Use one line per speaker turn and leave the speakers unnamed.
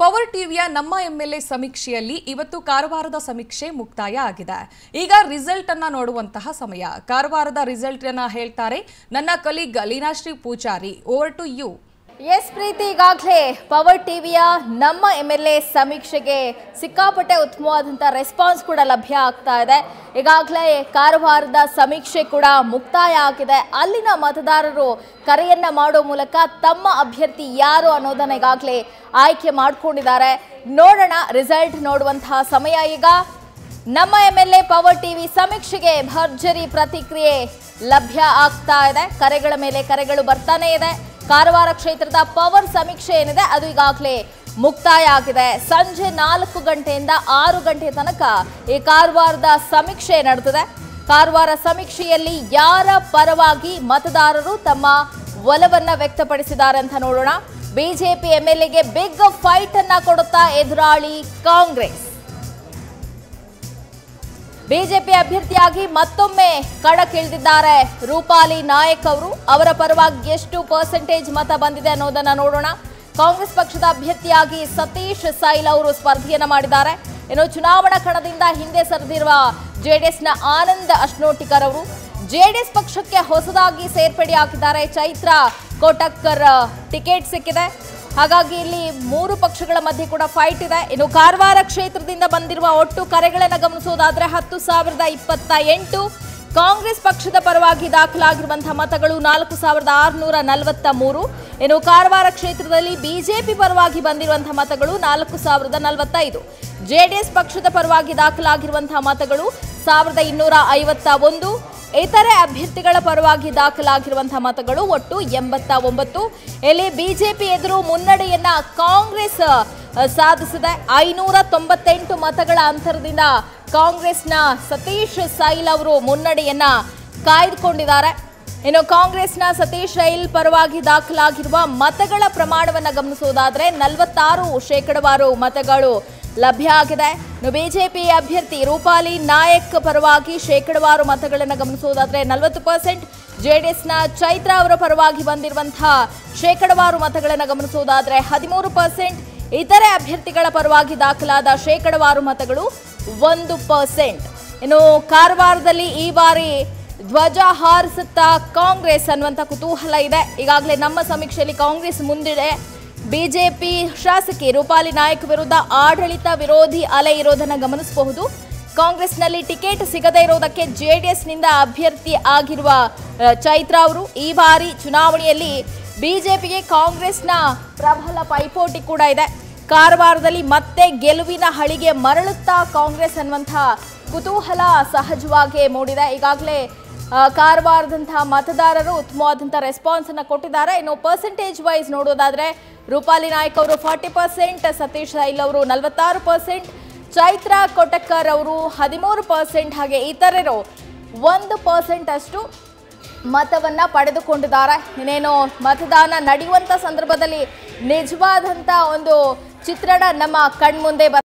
power ಟಿವಿಯ ನಮ್ಮ MLA ಸಮೀಕ್ಷೆಯಲ್ಲಿ ಇವತ್ತು ಕಾರವಾರದ ಸಮೀಕ್ಷೆ ಮುಕ್ತಾಯ ಆಗಿದೆ ಈಗ ರಿಸಲ್ಟ್ ಅನ್ನ ನೋಡುವಂತಹ ಸಮಯ ಕಾರವಾರದ ರಿಸಲ್ಟ್ ಅನ್ನ ಹೇಳ್ತಾರೆ ನನ್ನ colleague Leenashree Poojari over to you
S Preethi ಈಗಾಗಲೇ ಪವರ್ ಟಿವಿಯ ನಮ್ಮ ಎಮ್ ಎಲ್ ಎ ಸಮೀಕ್ಷೆಗೆ ಸಿಕ್ಕಾಪಟ್ಟೆ ಉತ್ತಮವಾದಂಥ ರೆಸ್ಪಾನ್ಸ್ ಕೂಡ ಲಭ್ಯ ಆಗ್ತಾ ಇದೆ ಈಗಾಗಲೇ ಕಾರವಾರದ ಸಮೀಕ್ಷೆ ಕೂಡ ಮುಕ್ತಾಯ ಆಗಿದೆ ಅಲ್ಲಿನ ಮತದಾರರು ಕರೆಯನ್ನ ಮಾಡೋ ಮೂಲಕ ತಮ್ಮ ಅಭ್ಯರ್ಥಿ ಯಾರು ಅನ್ನೋದನ್ನ ಈಗಾಗಲೇ ಆಯ್ಕೆ ಮಾಡ್ಕೊಂಡಿದ್ದಾರೆ ನೋಡೋಣ ರಿಸಲ್ಟ್ ನೋಡುವಂತಹ ಸಮಯ ಈಗ ನಮ್ಮ M L A power TV ಸಮೀಕ್ಷೆಗೆ ಭರ್ಜರಿ ಪ್ರತಿಕ್ರಿಯೆ ಲಭ್ಯ ಆಗ್ತಾ ಇದೆ ಕರೆಗಳ ಮೇಲೆ ಕರೆಗಳು ಬರ್ತಾನೆ ಇದೆ ಕಾರವಾರ ಕ್ಷೇತ್ರದ ಪವರ್ ಸಮೀಕ್ಷೆ ಏನಿದೆ ಅದು ಈಗಾಗಲೇ ಮುಕ್ತಾಯ ಆಗಿದೆ ಸಂಜೆ ನಾಲ್ಕು ಗಂಟೆಯಿಂದ ಆರು ಗಂಟೆ ತನಕ ಈ ಕಾರವಾರದ ಸಮೀಕ್ಷೆ ನಡೆದಿದೆ ಕಾರವಾರ ಸಮೀಕ್ಷೆಯಲ್ಲಿ ಯಾರ ಪರವಾಗಿ ಮತದಾರರು ತಮ್ಮ ಒಲವನ್ನ ವ್ಯಕ್ತಪಡಿಸಿದ್ದಾರೆ ಅಂತ ನೋಡೋಣ ಬಿಜೆಪಿ ಎಂಎಲ್ಎಗೆ ಬಿಗ್ ಫೈಟ್ ಅನ್ನ ಕೊಡುತ್ತಾ ಎದುರಾಳಿ ಕಾಂಗ್ರೆಸ್ ಬಿಜೆಪಿ ಅಭ್ಯರ್ಥಿಯಾಗಿ ಮತ್ತೊಮ್ಮೆ ಕಣಕ್ಕಿಳಿದಿದ್ದಾರೆ ರೂಪಾಲಿ ನಾಯಕ್ ಅವರು ಅವರ ಪರವಾಗಿ ಎಷ್ಟು ಪರ್ಸೆಂಟೇಜ್ ಮತ ಬಂದಿದೆ ಅನ್ನೋದನ್ನ ನೋಡೋಣ ಕಾಂಗ್ರೆಸ್ ಪಕ್ಷದ ಅಭ್ಯರ್ಥಿಯಾಗಿ ಸತೀಶ್ ಸೈಲ್ ಅವರು ಸ್ಪರ್ಧೆಯನ್ನ ಮಾಡಿದ್ದಾರೆ ಇನ್ನು ಚುನಾವಣಾ ಕಣದಿಂದ ಹಿಂದೆ ಸರಿದಿರುವ ಜೆಡಿಎಸ್ನ ಆನಂದ್ ಅಶ್ನೋಟಿಕರ್ ಅವರು ಜೆಡಿಎಸ್ ಪಕ್ಷಕ್ಕೆ ಹೊಸದಾಗಿ ಸೇರ್ಪಡೆಯಾಗಿದ್ದಾರೆ ಚೈತ್ರ ಕೋಟಕ್ಕರ್ ಟಿಕೆಟ್ ಸಿಕ್ಕಿದೆ ಹಾಗಾಗಿ ಇಲ್ಲಿ ಮೂರು ಪಕ್ಷಗಳ ಮಧ್ಯೆ ಕೂಡ ಫೈಟ್ ಇದೆ ಇನ್ನು ಕಾರವಾರ ಕ್ಷೇತ್ರದಿಂದ ಬಂದಿರುವ ಒಟ್ಟು ಕರೆಗಳನ್ನು ಗಮನಿಸೋದಾದ್ರೆ ಹತ್ತು ಸಾವಿರದ ಇಪ್ಪತ್ತ ಎಂಟು ಕಾಂಗ್ರೆಸ್ ಪಕ್ಷದ ಪರವಾಗಿ ದಾಖಲಾಗಿರುವಂತಹ ಮತಗಳು ನಾಲ್ಕು ಸಾವಿರದ ಆರುನೂರ ನಲವತ್ತ ಮೂರು ಇನ್ನು ಕಾರವಾರ ಕ್ಷೇತ್ರದಲ್ಲಿ ಬಿಜೆಪಿ ಪರವಾಗಿ ಬಂದಿರುವಂತಹ ಮತಗಳು ನಾಲ್ಕು ಸಾವಿರದ ನಲವತ್ತೈದು ಜೆಡಿಎಸ್ ಪಕ್ಷದ ಪರವಾಗಿ ದಾಖಲಾಗಿರುವಂತಹ ಮತಗಳು ಸಾವಿರದ ಇನ್ನೂರ ಐವತ್ತ ಒಂದು ಇತರೆ ಅಭ್ಯರ್ಥಿಗಳ ಪರವಾಗಿ ದಾಖಲಾಗಿರುವಂತಹ ಮತಗಳು ಒಟ್ಟು ಎಂಬತ್ತ ಒಂಬತ್ತು ಇಲ್ಲಿ ಬಿಜೆಪಿ ಎದುರು ಮುನ್ನಡೆಯನ್ನ ಕಾಂಗ್ರೆಸ್ ಅ, ಸಾಧಿಸಿದೆ ಐನೂರ ತೊಂಬತ್ತೆಂಟು ಮತಗಳ ಅಂತರದಿಂದ ಕಾಂಗ್ರೆಸ್ನ ಸತೀಶ್ ಸೈಲ್ ಅವರು ಮುನ್ನಡೆಯನ್ನ ಕಾಯ್ದುಕೊಂಡಿದ್ದಾರೆ ಇನ್ನು ಕಾಂಗ್ರೆಸ್ನ ಸತೀಶ್ ರೈಲ್ ಪರವಾಗಿ ದಾಖಲಾಗಿರುವ ಮತಗಳ ಪ್ರಮಾಣವನ್ನು ಗಮನಿಸುವುದಾದ್ರೆ ನಲವತ್ತಾರು ಶೇಕಡವಾರು ಮತಗಳು ಲಭ್ಯ ಆಗಿದೆ ಇನ್ನು ಬಿಜೆಪಿ ಅಭ್ಯರ್ಥಿ ರೂಪಾಲಿ ನಾಯಕ್ ಪರವಾಗಿ ಶೇಕಡವಾರು ಮತಗಳನ್ನು ಗಮನಿಸುವುದಾದ್ರೆ ನಲವತ್ತು ಪರ್ಸೆಂಟ್ ಜೆಡಿಎಸ್ನ ಚೈತ್ರ ಅವರ ಪರವಾಗಿ ಬಂದಿರುವಂತಹ ಶೇಕಡವಾರು ಮತಗಳನ್ನು ಗಮನಿಸುವುದಾದ್ರೆ ಹದಿಮೂರು ಪರ್ಸೆಂಟ್ ಇತರೆ ಅಭ್ಯರ್ಥಿಗಳ ಪರವಾಗಿ ದಾಖಲಾದ ಶೇಕಡವಾರು ಮತಗಳು ಒಂದು ಪರ್ಸೆಂಟ್ ಇನ್ನು ಕಾರವಾರದಲ್ಲಿ ಈ ಬಾರಿ ಧ್ವಜ ಹಾರಿಸುತ್ತಾ ಕಾಂಗ್ರೆಸ್ ಅನ್ನುವಂಥ ಕುತೂಹಲ ಇದೆ ಈಗಾಗಲೇ ನಮ್ಮ ಸಮೀಕ್ಷೆಯಲ್ಲಿ ಕಾಂಗ್ರೆಸ್ ಮುಂದಿದೆ ಬಿಜೆಪಿ ಶಾಸಕಿ ರೂಪಾಲಿ ನಾಯಕ್ ವಿರುದ್ಧ ಆಡಳಿತ ವಿರೋಧಿ ಅಲೆ ಇರೋದನ್ನ ಗಮನಿಸಬಹುದು ಕಾಂಗ್ರೆಸ್ನಲ್ಲಿ ಟಿಕೆಟ್ ಸಿಗದೇ ಇರೋದಕ್ಕೆ ಜೆಡಿಎಸ್ನಿಂದ ಅಭ್ಯರ್ಥಿ ಆಗಿರುವ ಅ, ಚೈತ್ರ ಅವರು ಈ ಬಾರಿ ಚುನಾವಣೆಯಲ್ಲಿ ಬಿಜೆಪಿಗೆ ಕಾಂಗ್ರೆಸ್ನ ಪ್ರಬಲ ಪೈಪೋಟಿ ಕೂಡ ಇದೆ ಕಾರವಾರದಲ್ಲಿ ಮತ್ತೆ ಗೆಲುವಿನ ಹಳಿಗೆ ಮರಳುತ್ತಾ ಕಾಂಗ್ರೆಸ್ ಅನ್ನುವಂಥ ಕುತೂಹಲ ಸಹಜವಾಗಿ ಮೂಡಿದೆ ಈಗಾಗಲೇ ಆ, ಕಾರವಾರದಂತಹ ಮತದಾರರು ಉತ್ತಮವಾದಂಥ ರೆಸ್ಪಾನ್ಸ್ ಅನ್ನ ಕೊಟ್ಟಿದ್ದಾರೆ ಇನ್ನು ಪರ್ಸೆಂಟೇಜ್ ವೈಸ್ ನೋಡೋದಾದ್ರೆ ರೂಪಾಲಿ ನಾಯ್ಕ್ ಅವರು ಫಾರ್ಟಿ ಪರ್ಸೆಂಟ್ ಸತೀಶ್ ಸೈಲ್ ಅವರು ನಲವತ್ತಾರು ಪರ್ಸೆಂಟ್ ಚೈತ್ರ ಕೊಟಕ್ಕರ್ ಅವರು ಹದಿಮೂರು ಪರ್ಸೆಂಟ್ ಹಾಗೆ ಇತರರು ಒಂದು ಪರ್ಸೆಂಟ್ ಅಷ್ಟು ಮತವನ್ನ ಪಡೆದುಕೊಂಡಿದ್ದಾರೆ ಇನ್ನೇನು ಮತದಾನ ನಡೆಯುವಂತ ಸಂದರ್ಭದಲ್ಲಿ ನಿಜವಾದಂತ ಒಂದು ಚಿತ್ರಣ ನಮ್ಮ ಕಣ್ಮುಂದೆ ಬರ್